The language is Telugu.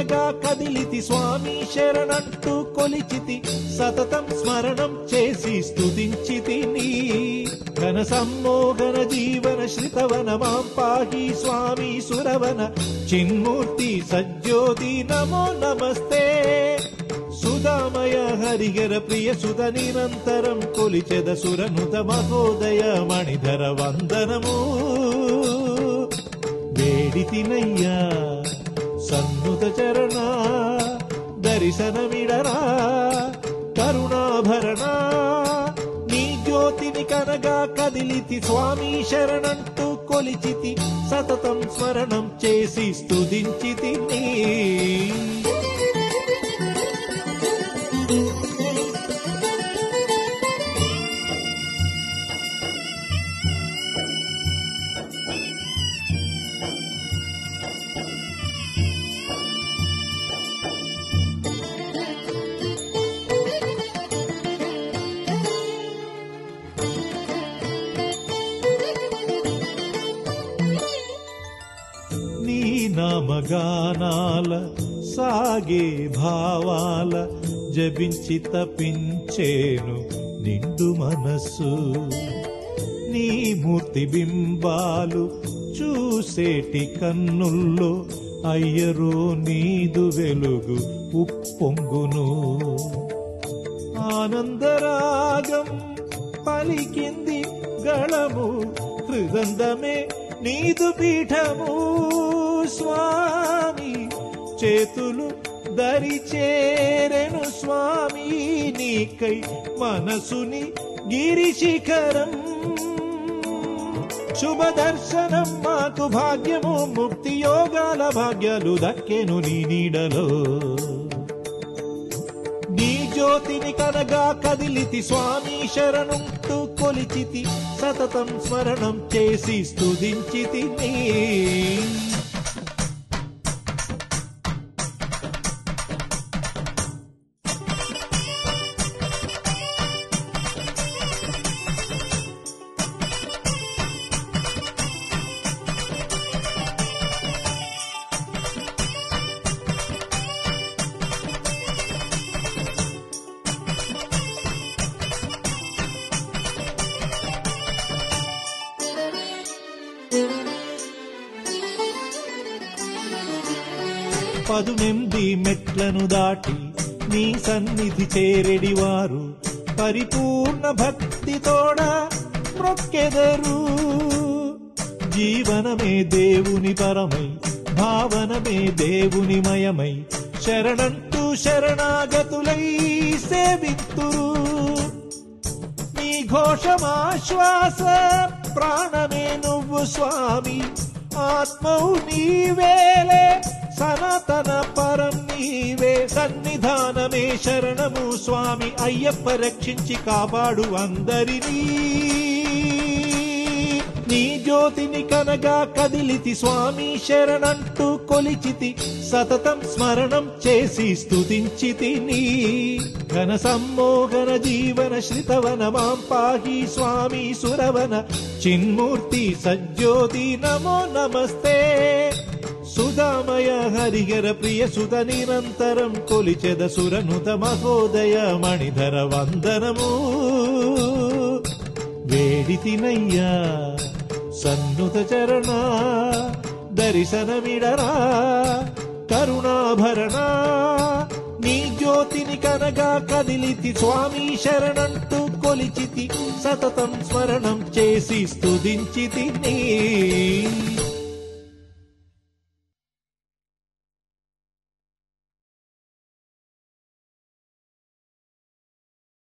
కనగా కదిలితి స్వామి శరణంటూ కొలిచితి సతతం స్మరణం చేసి స్తుతించితి నీ ఘన సమ్మోహన జీవన శ్రితవన మాం పాహి స్వామి సురవన చిన్మూర్తి సజ్జోతి నమో నమస్తే సుధామయ హరిహర ప్రియ సుత నిరంతరం కొలిచెద సురనుత మహోదయ మణిధర వందనము వేడితినయ్యా సన్నుత చరణ దర్శనమిడరా కరుణాభరణ నీ జ్యోతిని కనగా కదిలితి స్వామి శరణంటూ కొలిచితి సతతం స్మరణం చేసి స్తుతించితి నీ నీ నామగానాల సాగే భావాల జపించి తపించేను నిండు మనస్సు నీ మూర్తి బింబాలు చూసేటి కన్నుల్లో అయ్యరో నీదు వెలుగు ఉప్పొంగును ఆనందరాగం పలికింది గళము హృదందమే నీదు పీఠము స్వామి చేతులు దరి చేరెను స్వామి నీకై మనసుని గిరి శిఖరం శుభ దర్శనం మాకు భాగ్యము ముక్తి యోగాల భాగ్యాలు దక్కెను నీ నీడలో నీ జ్యోతిని కనగా కదిలితి స్వామి శరణుంటూ కొలిచితి సతతం స్మరణం చేసి స్తుతించితి నీ పదునెంది మెట్లను దాటి నీ సన్నిధి చేరెడివారు పరిపూర్ణ భక్తితోడ మొక్కెదరు జీవనమే దేవుని పరమై భావనమే దేవుని మయమై శరణంటూ శరణాగతులై సేవిత్తురు నీ ఘోషమాశ్వాస ప్రాణమే నువ్వు స్వామి ఆత్మవు నీవేలే సనాతన పరం నీవే సన్నిధానమే శరణము స్వామి అయ్యప్ప రక్షించి కాపాడు అందరినీ నీ జ్యోతిని కనగా కదిలితి స్వామి శరణంటూ కొలిచితి సతతం స్మరణం చేసి స్తుతించితి నీ ఘన సమ్మోహన జీవన శ్రితవన మాం పాహి స్వామి సురవన చిన్మూర్తి సజ్జోతి నమో నమస్తే సుధామయ హరిహర ప్రియ సుత నిరంతరం కొలిచెద సురనుత మహోదయ మణిధర వందనము వేడితినయ్యా సన్నుత చరణ దర్శనమిడరా కరుణాభరణ నీ జ్యోతిని కనగా కదిలితి స్వామి శరణంటూ కొలిచితి సతతం స్మరణం చేసి స్తుతించితి నీ